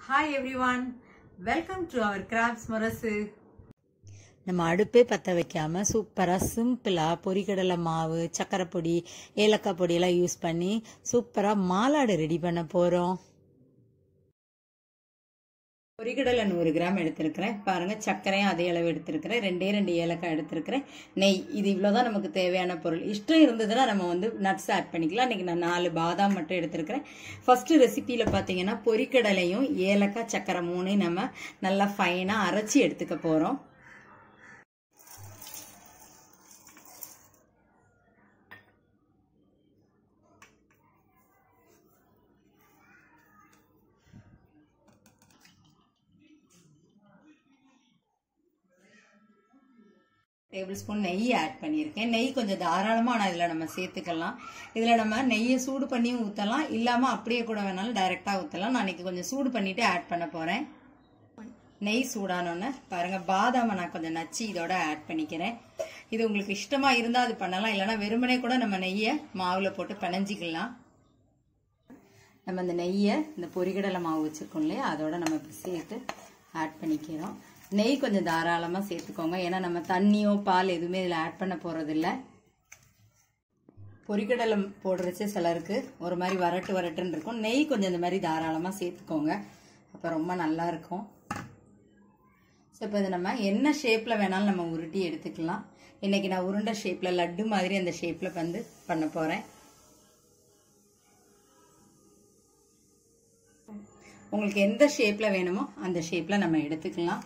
hi everyone welcome to our crafts மரசு நம்ம அடுப்பே பற்ற வைக்காம சூப்பராக சிம்பிளாக பொரிக்கடலை மாவு சக்கரை பொடி ஏலக்காய் பொடியெல்லாம் யூஸ் பண்ணி சூப்பராக மாலாடு ரெடி பண்ண போகிறோம் பொரிக்கடலை நூறு கிராம் எடுத்திருக்கிறேன் பாருங்க சர்க்கரையும் அதே அளவு எடுத்திருக்கிறேன் ரெண்டே ரெண்டு ஏலக்காய் எடுத்திருக்கிறேன் நெய் இது இவ்வளோதான் நமக்கு தேவையான பொருள் இஷ்டம் இருந்ததுன்னா நம்ம வந்து நட்ஸ் ஆட் பண்ணிக்கலாம் இன்னைக்கு நான் நாலு பாதாம் மட்டும் எடுத்திருக்கிறேன் ஃபர்ஸ்ட் ரெசிபியில் பார்த்தீங்கன்னா பொரிக்கடலையும் ஏலக்காய் சர்க்கரை மூணையும் நம்ம நல்லா ஃபைனாக அரைச்சி எடுத்துக்க போகிறோம் டேபிள் ஸ்பூன் நெய் ஆட் பண்ணியிருக்கேன் நெய் கொஞ்சம் தாராளமாக நான் இதில் நம்ம சேர்த்துக்கலாம் இதில் நம்ம நெய்யை சூடு பண்ணியும் ஊற்றலாம் இல்லாமல் அப்படியே கூட வேணாலும் டைரெக்டாக ஊற்றலாம் நான் இன்னைக்கு கொஞ்சம் சூடு பண்ணிவிட்டு ஆட் பண்ண போகிறேன் நெய் சூடானோன்னு பாருங்கள் பாதாமை நான் கொஞ்சம் நச்சு இதோட ஆட் பண்ணிக்கிறேன் இது உங்களுக்கு இஷ்டமாக இருந்தால் அது பண்ணலாம் இல்லைனா வெறுமனே கூட நம்ம நெய்யை மாவில் போட்டு பிணைஞ்சிக்கலாம் நம்ம இந்த நெய்யை இந்த பொரிகடலை மாவு வச்சுருக்கோம் இல்லையா அதோட நம்ம இப்போ சேர்த்து ஆட் பண்ணிக்கிறோம் நெய் கொஞ்சம் தாராளமாக சேர்த்துக்கோங்க ஏன்னா நம்ம தண்ணியோ பால் எதுவுமே இதில் ஆட் பண்ண போகிறதில்ல பொரிக்கடலை போடுறச்சு சிலருக்கு ஒரு மாதிரி வரட்டு வரட்டுன்னு இருக்கும் நெய் கொஞ்சம் இந்த மாதிரி தாராளமாக சேர்த்துக்கோங்க அப்போ ரொம்ப நல்லா இருக்கும் ஸோ இப்போ இதை நம்ம என்ன ஷேப்பில் வேணாலும் நம்ம உருட்டி எடுத்துக்கலாம் இன்னைக்கு நான் உருண்டை ஷேப்பில் லட்டு மாதிரி அந்த ஷேப்பில் வந்து பண்ண போகிறேன் உங்களுக்கு எந்த ஷேப்பில் வேணுமோ அந்த ஷேப்பில் நம்ம எடுத்துக்கலாம்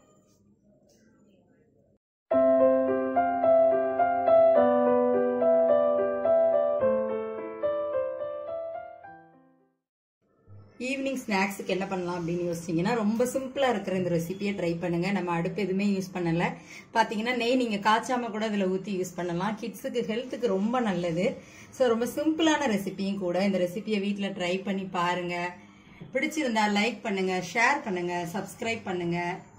ஈவினிங் ஸ்நாக்ஸுக்கு என்ன பண்ணலாம் அப்படின்னு யோசிச்சிங்கன்னா ரொம்ப சிம்பிளாக இருக்கிற இந்த ரெசிபியை ட்ரை பண்ணுங்க நம்ம அடுப்பு எதுவுமே யூஸ் பண்ணல பார்த்தீங்கன்னா நெய் நீங்கள் காய்ச்சாம கூட இதில் ஊற்றி யூஸ் பண்ணலாம் கிட்ஸுக்கு ஹெல்த்துக்கு ரொம்ப நல்லது ஸோ ரொம்ப சிம்பிளான ரெசிபியும் கூட இந்த ரெசிபியை வீட்டில் ட்ரை பண்ணி பாருங்க பிடிச்சிருந்தா லைக் பண்ணுங்க ஷேர் பண்ணுங்க சப்ஸ்கிரைப் பண்ணுங்க